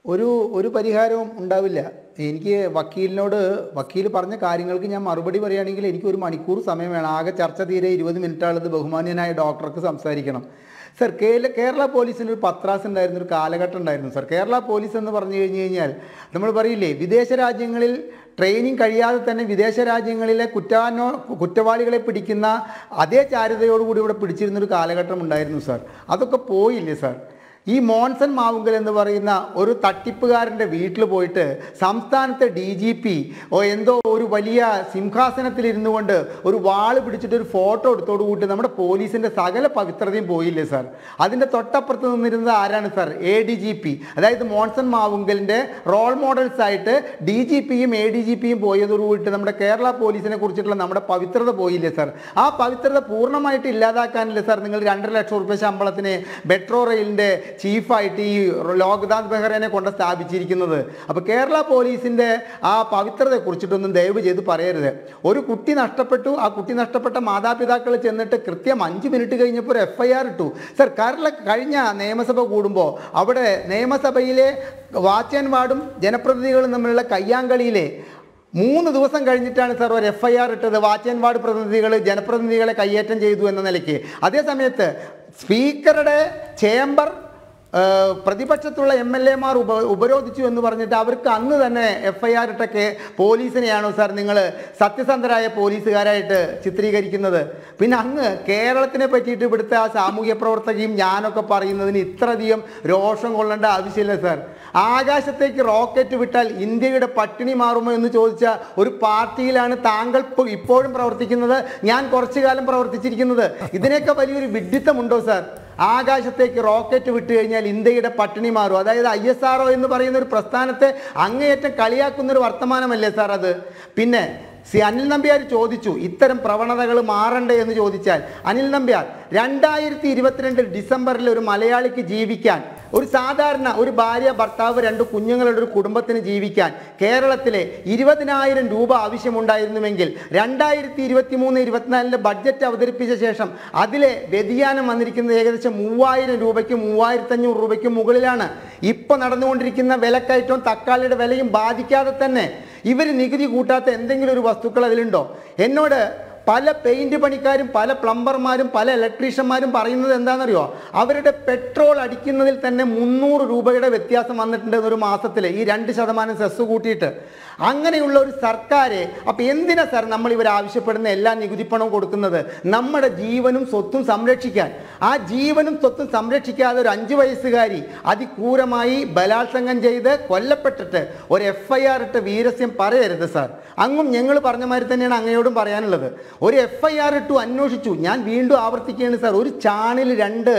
ഒരു ഒരു പരിഹാരവും ഉണ്ടാവില്ല എനിക്ക് വക്കീലിനോട് വക്കീൽ പറഞ്ഞ കാര്യങ്ങൾക്ക് ഞാൻ മറുപടി പറയുകയാണെങ്കിൽ എനിക്ക് ഒരു മണിക്കൂർ സമയം വേണം ആകെ ചർച്ച തീരെ ഇരുപത് മിനിറ്റാണത് ബഹുമാന്യനായ ഡോക്ടർക്ക് സംസാരിക്കണം സർ കേരള കേരള പോലീസിന് ഒരു പത്രാസ് ഉണ്ടായിരുന്ന ഒരു കാലഘട്ടം ഉണ്ടായിരുന്നു സർ കേരള പോലീസ് എന്ന് പറഞ്ഞു കഴിഞ്ഞു കഴിഞ്ഞാൽ നമ്മൾ പറയില്ലേ വിദേശ രാജ്യങ്ങളിൽ ട്രെയിനിങ് കഴിയാതെ തന്നെ വിദേശ രാജ്യങ്ങളിലെ കുറ്റാനോ കുറ്റവാളികളെ പിടിക്കുന്ന അതേ ചാരുതയോടുകൂടി ഇവിടെ പിടിച്ചിരുന്നൊരു കാലഘട്ടം ഉണ്ടായിരുന്നു സാർ അതൊക്കെ പോയില്ലേ സാർ ഈ മോൻസൺ മാവുങ്കൽ എന്ന് പറയുന്ന ഒരു തട്ടിപ്പുകാരൻ്റെ വീട്ടിൽ പോയിട്ട് സംസ്ഥാനത്തെ ഡി ജി പി ഓ എന്തോ ഒരു വലിയ സിംഹാസനത്തിൽ ഇരുന്നു കൊണ്ട് ഒരു വാള് പിടിച്ചിട്ട് ഒരു ഫോട്ടോ എടുത്തോട് കൂട്ടി നമ്മുടെ പോലീസിൻ്റെ സകല പവിത്രതയും പോയില്ലേ സാർ അതിൻ്റെ തൊട്ടപ്പുറത്ത് നിന്നിരുന്നത് ആരാണ് sir A D G P അതായത് മോൺസൺ മാവുങ്കലിൻ്റെ റോൾ മോഡൽസ് ആയിട്ട് ഡി ജി പിയും എ ഡി ജി പിയും പോയതോടുകൂടി നമ്മുടെ കേരള പോലീസിനെ കുറിച്ചിട്ടുള്ള നമ്മുടെ പവിത്രത പോയില്ലേ സാർ ആ പവിത്രത പൂർണ്ണമായിട്ട് ഇല്ലാതാക്കാനല്ലേ സാർ നിങ്ങൾ രണ്ടര ലക്ഷം റുപ്യ ശമ്പളത്തിന് മെട്രോ റെയിലിൻ്റെ ചീഫായിട്ട് ഈ ലോക്നാഥ് ബെഹ്റനെ കൊണ്ട് സ്ഥാപിച്ചിരിക്കുന്നത് അപ്പോൾ കേരള പോലീസിൻ്റെ ആ പവിത്രതയെ കുറിച്ചിട്ടൊന്നും ദയവ് ചെയ്ത് പറയരുത് ഒരു കുട്ടി നഷ്ടപ്പെട്ടു ആ കുട്ടി നഷ്ടപ്പെട്ട മാതാപിതാക്കൾ ചെന്നിട്ട് കൃത്യം അഞ്ച് മിനിറ്റ് കഴിഞ്ഞപ്പോൾ ഒരു എഫ് ഐ ആർ ഇട്ടു സർ കേരള കഴിഞ്ഞ നിയമസഭ കൂടുമ്പോൾ അവിടെ നിയമസഭയിലെ വാച്ച് ആൻഡ് വാർഡും ജനപ്രതിനിധികളും തമ്മിലുള്ള കയ്യാങ്കളിയിലെ മൂന്ന് ദിവസം കഴിഞ്ഞിട്ടാണ് സാർ ഒരു എഫ് ഐ ആർ ഇട്ടത് വാച്ച് ആൻഡ് വാർഡ് പ്രതിനിധികൾ ജനപ്രതിനിധികളെ കയ്യേറ്റം ചെയ്തു എന്ന നിലയ്ക്ക് അതേ സമയത്ത് സ്പീക്കറുടെ ചേംബർ ഏഹ്, പ്രതിപക്ഷത്തുള്ള എം എൽ എമാർ ഉപ ഉപരോധിച്ചു എന്ന് പറഞ്ഞിട്ട് അവർക്ക് അന്ന് തന്നെ എഫ് ഐ ആർ ഇട്ടൊക്കെ പോലീസിനെയാണോ സാർ നിങ്ങൾ സത്യസന്ധരായ പോലീസുകാരായിട്ട് ചിത്രീകരിക്കുന്നത് പിന്നെ അങ്ങ് കേരളത്തിനെ പറ്റിയിട്ട് ഇവിടുത്തെ ആ സാമൂഹ്യ പ്രവർത്തകയും ഞാനൊക്കെ പറയുന്നതിന് ഇത്രയധികം രോഷം കൊള്ളേണ്ട ആവശ്യമില്ല സാർ ആകാശത്തേക്ക് റോക്കറ്റ് വിട്ടാൽ ഇന്ത്യയുടെ പട്ടിണി മാറുമോ എന്ന് ചോദിച്ച ഒരു പാർട്ടിയിലാണ് താങ്കൾ ഇപ്പോ- ഇപ്പോഴും പ്രവർത്തിക്കുന്നത് ഞാൻ കുറച്ചു കാലം പ്രവർത്തിച്ചിരിക്കുന്നത് ഇതിനൊക്കെ വലിയൊരു വിഡ്ഢിത്തമുണ്ടോ സാർ ആകാശത്തേക്ക് റോക്കറ്റ് വിട്ട് കഴിഞ്ഞാൽ ഇന്ത്യയുടെ പട്ടിണി മാറും അതായത് ഐ എസ് ആർ എന്ന് പറയുന്ന ഒരു പ്രസ്ഥാനത്തെ അങ്ങേയറ്റം കളിയാക്കുന്ന ഒരു വർത്തമാനമല്ലേ സാർ അത് പിന്നെ സി അനിൽ നമ്പ്യാർ ചോദിച്ചു ഇത്തരം പ്രവണതകൾ മാറണ്ടേ എന്ന് ചോദിച്ചാൽ അനിൽ നമ്പ്യാർ രണ്ടായിരത്തി ഇരുപത്തിരണ്ട് ഡിസംബറിൽ ഒരു മലയാളിക്ക് ജീവിക്കാൻ ഒരു സാധാരണ ഒരു ഭാര്യ ഭർത്താവ് രണ്ട് കുഞ്ഞുങ്ങളുടെ ഒരു കുടുംബത്തിന് ജീവിക്കാൻ കേരളത്തിലെ ഇരുപതിനായിരം രൂപ ആവശ്യമുണ്ടായിരുന്നുവെങ്കിൽ രണ്ടായിരത്തി ഇരുപത്തി മൂന്ന് ഇരുപത്തിനാലിൻ്റെ ബഡ്ജറ്റ് അവതരിപ്പിച്ച ശേഷം അതിലെ വ്യതിയാനം വന്നിരിക്കുന്നത് ഏകദേശം മൂവായിരം രൂപയ്ക്കും മൂവായിരത്തഞ്ഞൂറ് രൂപയ്ക്കും മുകളിലാണ് ഇപ്പോൾ നടന്നുകൊണ്ടിരിക്കുന്ന വിലക്കയറ്റവും തക്കാളിയുടെ വിലയും ബാധിക്കാതെ തന്നെ ഇവർ നികുതി കൂട്ടാത്ത എന്തെങ്കിലും ഒരു വസ്തുക്കൾ അതിലുണ്ടോ എന്നോട് പല പെയിന്റ് പണിക്കാരും പല പ്ലംബർമാരും പല ഇലക്ട്രീഷ്യന്മാരും പറയുന്നത് എന്താണെന്നറിയോ അവരുടെ പെട്രോൾ അടിക്കുന്നതിൽ തന്നെ മുന്നൂറ് രൂപയുടെ വ്യത്യാസം വന്നിട്ടുണ്ട് ഒരു മാസത്തിൽ ഈ രണ്ട് ശതമാനം സെസ് കൂട്ടിയിട്ട് അങ്ങനെയുള്ള ഒരു സർക്കാരെ അപ്പോൾ എന്തിനാ സാർ നമ്മൾ ഇവർ ആവശ്യപ്പെടുന്ന എല്ലാ നികുതിപ്പണവും കൊടുക്കുന്നത് നമ്മുടെ ജീവനും സ്വത്തും സംരക്ഷിക്കാൻ ആ ജീവനും സ്വത്തും സംരക്ഷിക്കാതെ ഒരു അഞ്ച് വയസ്സുകാരി അതിക്രൂരമായി ബലാത്സംഗം ചെയ്ത് കൊല്ലപ്പെട്ടിട്ട് ഒരു എഫ് ഐ ആർ ഇട്ട് വീരസ്യം പറയരുത് സാർ അങ്ങും ഞങ്ങൾ പറഞ്ഞ മാതിരി തന്നെയാണ് അങ്ങയോടും പറയാനുള്ളത് ഒരു എഫ് ഐ ആർ ഇട്ടു അന്വേഷിച്ചു ഞാൻ വീണ്ടും ആവർത്തിക്കുകയാണ് സാർ ഒരു ചാണിൽ രണ്ട്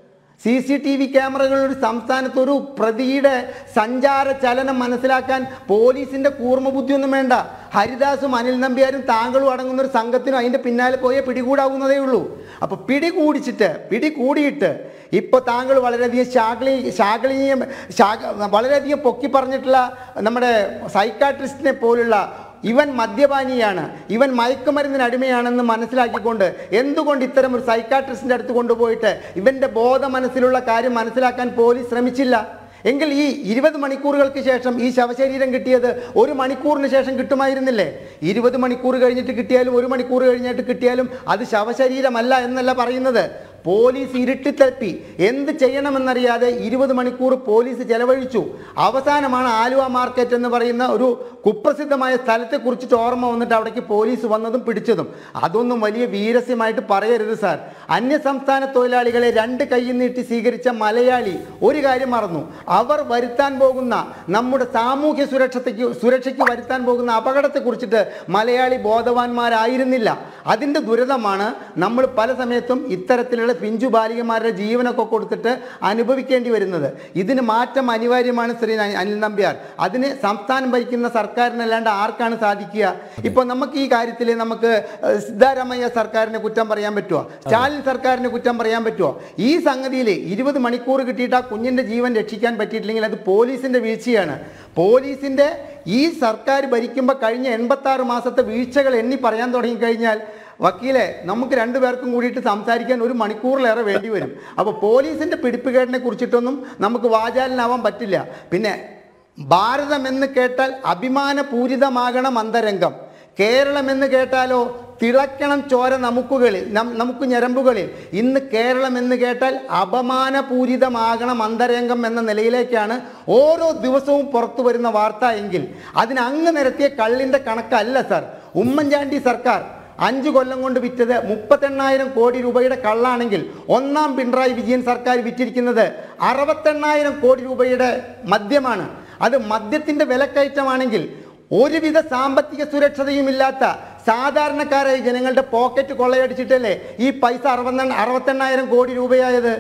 സി സി ടി വി ക്യാമറകൾ ഒരു സംസ്ഥാനത്ത് ഒരു പ്രതിയുടെ സഞ്ചാര ചലനം മനസ്സിലാക്കാൻ പോലീസിന്റെ കൂർമ്മ ബുദ്ധിയൊന്നും വേണ്ട ഹരിദാസും അനിൽ നമ്പ്യാരും താങ്കളും അടങ്ങുന്ന ഒരു സംഘത്തിനും അതിന്റെ പിന്നാലെ പോയേ പിടികൂടാവുന്നതേ ഉള്ളൂ അപ്പൊ പിടികൂടിച്ചിട്ട് പിടികൂടിയിട്ട് ഇപ്പോൾ താങ്കൾ വളരെയധികം ശാക്ലി ശാക്ലീയം ശാക വളരെയധികം പൊക്കി പറഞ്ഞിട്ടുള്ള നമ്മുടെ സൈക്കാട്രിസ്റ്റിനെ പോലുള്ള ഇവൻ മദ്യപാനിയാണ് ഇവൻ മയക്കുമരുന്നിന് അടിമയാണെന്ന് മനസ്സിലാക്കിക്കൊണ്ട് എന്തുകൊണ്ട് ഇത്തരം ഒരു സൈക്കാട്രിസ്റ്റിൻ്റെ അടുത്ത് കൊണ്ടുപോയിട്ട് ഇവൻ്റെ ബോധ മനസ്സിലുള്ള കാര്യം മനസ്സിലാക്കാൻ പോലീസ് ശ്രമിച്ചില്ല എങ്കിൽ ഈ ഇരുപത് മണിക്കൂറുകൾക്ക് ശേഷം ഈ ശവശരീരം കിട്ടിയത് ഒരു മണിക്കൂറിന് ശേഷം കിട്ടുമായിരുന്നില്ലേ ഇരുപത് മണിക്കൂർ കഴിഞ്ഞിട്ട് കിട്ടിയാലും ഒരു മണിക്കൂർ കഴിഞ്ഞിട്ട് കിട്ടിയാലും അത് ശവശരീരമല്ല എന്നല്ല പറയുന്നത് പോലീസ് ഇരുട്ടിത്തപ്പി എന്ത് ചെയ്യണമെന്നറിയാതെ ഇരുപത് മണിക്കൂർ പോലീസ് ചെലവഴിച്ചു അവസാനമാണ് ആലുവ മാർക്കറ്റ് എന്ന് പറയുന്ന ഒരു കുപ്രസിദ്ധമായ സ്ഥലത്തെ കുറിച്ചിട്ട് ഓർമ്മ വന്നിട്ട് അവിടേക്ക് പോലീസ് വന്നതും പിടിച്ചതും അതൊന്നും വലിയ വീരസ്യമായിട്ട് പറയരുത് സാർ അന്യ സംസ്ഥാന തൊഴിലാളികളെ രണ്ട് കൈയിൽ നീട്ടി സ്വീകരിച്ച മലയാളി ഒരു കാര്യം മറന്നു അവർ വരുത്താൻ പോകുന്ന നമ്മുടെ സാമൂഹ്യ സുരക്ഷയ്ക്ക് സുരക്ഷയ്ക്ക് വരുത്താൻ പോകുന്ന അപകടത്തെ കുറിച്ചിട്ട് മലയാളി ബോധവാന്മാരായിരുന്നില്ല അതിൻ്റെ ദുരിതമാണ് നമ്മൾ പല സമയത്തും ഇത്തരത്തിലുള്ള പിഞ്ചു ബാലികമാരുടെ ജീവനൊക്കെ കൊടുത്തിട്ട് അനുഭവിക്കേണ്ടി വരുന്നത് ഇതിന് മാറ്റം അനിവാര്യമാണ് ശ്രീ അനി- അനിൽ നമ്പ്യാർ അതിന് സംസ്ഥാനം ഭരിക്കുന്ന സർക്കാരിനല്ലാണ്ട് ആർക്കാണ് സാധിക്കുക ഇപ്പോൾ നമുക്ക് ഈ കാര്യത്തിൽ നമുക്ക് ഏഹ്, സിദ്ധാരാമയ്യ സർക്കാരിനെ കുറ്റം പറയാൻ പറ്റുമോ സ്റ്റാലിൻ സർക്കാരിനെ കുറ്റം പറയാൻ പറ്റുമോ ഈ സംഗതിയിൽ ഇരുപത് മണിക്കൂർ കിട്ടിയിട്ട് ആ കുഞ്ഞിൻ്റെ ജീവൻ രക്ഷിക്കാൻ പറ്റിയിട്ടില്ലെങ്കിൽ അത് പോലീസിൻ്റെ വീഴ്ചയാണ് പോലീസിൻ്റെ ഈ സർക്കാർ ഭരിക്കുമ്പോൾ കഴിഞ്ഞ എൺപത്താറ് മാസത്തെ വീഴ്ചകൾ എണ്ണി പറയാൻ തുടങ്ങിക്കഴിഞ്ഞാൽ വക്കീലെ നമുക്ക് രണ്ടുപേർക്കും കൂടിയിട്ട് സംസാരിക്കാൻ ഒരു മണിക്കൂറിലേറെ വേണ്ടി വരും അപ്പോൾ പോലീസിന്റെ പിടിപ്പുകേടിനെ കുറിച്ചിട്ടൊന്നും നമുക്ക് വാചാലനാവാൻ പറ്റില്ല പിന്നെ ഭാരതം എന്ന് കേട്ടാൽ അഭിമാനപൂരിതമാകണം അന്തരംഗം കേരളം എന്ന് കേട്ടാലോ തിളക്കണം ചോര നമുക്കുകളിൽ നം- നമുക്ക് ഞരമ്പുകളിൽ ഇന്ന് കേരളം എന്ന് കേട്ടാൽ അപമാനപൂരിതമാകണം അന്തരംഗം എന്ന നിലയിലേക്കാണ് ഓരോ ദിവസവും പുറത്തു വരുന്ന വാർത്ത എങ്കിൽ അതിന് അങ്ങ് നിരത്തിയ കള്ളിൻ്റെ കണക്കല്ല സാർ ഉമ്മൻചാണ്ടി സർക്കാർ അഞ്ചു കൊല്ലം കൊണ്ട് വിറ്റത് മുപ്പത്തെണ്ണായിരം കോടി രൂപയുടെ കള്ളാണെങ്കിൽ ഒന്നാം പിണറായി വിജയൻ സർക്കാർ വിറ്റിരിക്കുന്നത് അറുപത്തെണ്ണായിരം കോടി രൂപയുടെ മദ്യമാണ് അത് മദ്യത്തിന്റെ വിലക്കയറ്റമാണെങ്കിൽ ഒരുവിധ സാമ്പത്തിക സുരക്ഷതയുമില്ലാത്ത സാധാരണക്കാരായ ജനങ്ങളുടെ പോക്കറ്റ് കൊള്ളയടിച്ചിട്ടല്ലേ ഈ പൈസ അറുപത്തി അറുപത്തെണ്ണായിരം കോടി രൂപയായത്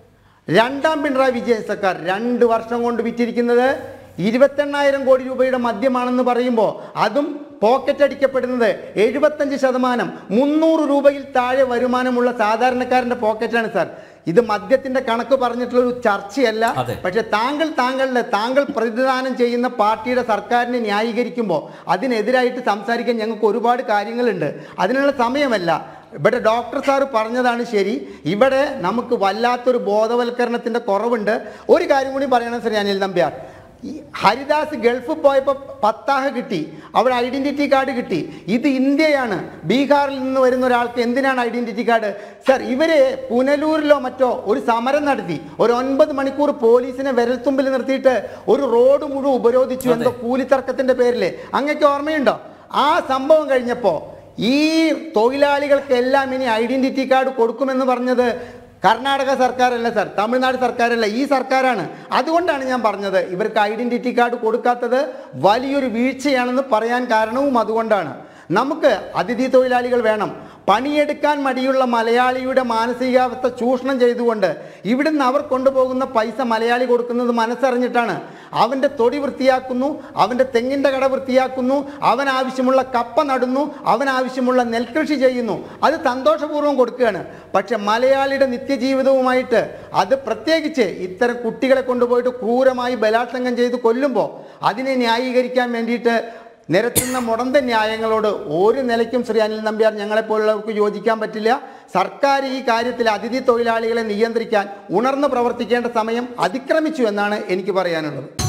രണ്ടാം പിണറായി വിജയൻ സർക്കാർ രണ്ട് വർഷം കൊണ്ട് വിറ്റിരിക്കുന്നത് ഇരുപത്തെണ്ണായിരം കോടി രൂപയുടെ മദ്യമാണെന്ന് പറയുമ്പോൾ അതും പോക്കറ്റ് അടിക്കപ്പെടുന്നത് എഴുപത്തഞ്ച് ശതമാനം മുന്നൂറ് രൂപയിൽ താഴെ വരുമാനമുള്ള സാധാരണക്കാരൻ്റെ പോക്കറ്റാണ് സാർ ഇത് മദ്യത്തിന്റെ കണക്ക് പറഞ്ഞിട്ടുള്ള ഒരു ചർച്ചയല്ല അതെ. പക്ഷെ താങ്കൾ താങ്കളുടെ താങ്കൾ പ്രതിദാനം ചെയ്യുന്ന പാർട്ടിയുടെ സർക്കാരിനെ ന്യായീകരിക്കുമ്പോൾ അതിനെതിരായിട്ട് സംസാരിക്കാൻ ഞങ്ങൾക്ക് ഒരുപാട് കാര്യങ്ങളുണ്ട് അതിനുള്ള സമയമല്ല ഇവിടെ ഡോക്ടർ സാറ് പറഞ്ഞതാണ് ശരി ഇവിടെ നമുക്ക് വല്ലാത്തൊരു ബോധവൽക്കരണത്തിന്റെ കുറവുണ്ട് ഒരു കാര്യം കൂടി പറയണം ശ്രീ അനിൽ നമ്പ്യാർ ഈ ഹരിദാസ് ഗൾഫിൽ പോയപ്പോൾ പത്താഹ കിട്ടി അവിടെ ഐഡന്റിറ്റി കാർഡ് കിട്ടി ഇത് ഇന്ത്യയാണ് ബീഹാറിൽ നിന്ന് വരുന്ന ഒരാൾക്ക് എന്തിനാണ് ഐഡന്റിറ്റി കാർഡ് സർ ഇവര് പുനലൂരിലോ മറ്റോ ഒരു സമരം നടത്തി ഒരു ഒൻപത് മണിക്കൂർ പോലീസിനെ വിരൽത്തുമ്പിൽ നിർത്തിയിട്ട് ഒരു റോഡ് മുഴുവൻ ഉപരോധിച്ചു എന്തോ കൂലിത്തർക്കത്തിന്റെ പേരിൽ അങ്ങക്ക് ഓർമ്മയുണ്ടോ ആ സംഭവം കഴിഞ്ഞപ്പോൾ ഈ തൊഴിലാളികൾക്കെല്ലാം ഇനി ഐഡന്റിറ്റി കാർഡ് കൊടുക്കുമെന്ന് പറഞ്ഞത് കർണാടക സർക്കാരല്ല സാർ തമിഴ്നാട് സർക്കാരല്ല ഈ സർക്കാരാണ് അതുകൊണ്ടാണ് ഞാൻ പറഞ്ഞത് ഇവർക്ക് ഐഡന്റിറ്റി കാർഡ് കൊടുക്കാത്തത് വലിയൊരു വീഴ്ചയാണെന്ന് പറയാൻ കാരണവും അതുകൊണ്ടാണ് നമുക്ക് അതിഥി തൊഴിലാളികൾ വേണം പണിയെടുക്കാൻ മടിയുള്ള മലയാളിയുടെ മാനസികാവസ്ഥ ചൂഷണം ചെയ്തുകൊണ്ട് ഇവിടുന്ന് അവർ കൊണ്ടുപോകുന്ന പൈസ മലയാളി കൊടുക്കുന്നത് മനസ്സറിഞ്ഞിട്ടാണ് അവൻ്റെ തൊടി വൃത്തിയാക്കുന്നു അവൻ്റെ തെങ്ങിൻ്റെ കട വൃത്തിയാക്കുന്നു അവൻ ആവശ്യമുള്ള കപ്പ നടുന്നു അവൻ ആവശ്യമുള്ള നെൽകൃഷി ചെയ്യുന്നു അത് സന്തോഷപൂർവ്വം കൊടുക്കുകയാണ് പക്ഷെ മലയാളിയുടെ നിത്യജീവിതവുമായിട്ട് അത് പ്രത്യേകിച്ച് ഇത്തരം കുട്ടികളെ കൊണ്ടുപോയിട്ട് ക്രൂരമായി ബലാത്സംഗം ചെയ്ത് കൊല്ലുമ്പോൾ അതിനെ ന്യായീകരിക്കാൻ വേണ്ടിയിട്ട് നിരത്തുന്ന മുടന്ത ന്യായങ്ങളോട് ഒരു നിലയ്ക്കും ശ്രീ അനിൽ നമ്പ്യാർ ഞങ്ങളെപ്പോലുള്ളവർക്ക് യോജിക്കാൻ പറ്റില്ല സർക്കാർ ഈ കാര്യത്തിൽ അതിഥി തൊഴിലാളികളെ നിയന്ത്രിക്കാൻ ഉണർന്ന് പ്രവർത്തിക്കേണ്ട സമയം അതിക്രമിച്ചു എന്നാണ് എനിക്ക് പറയാനുള്ളത്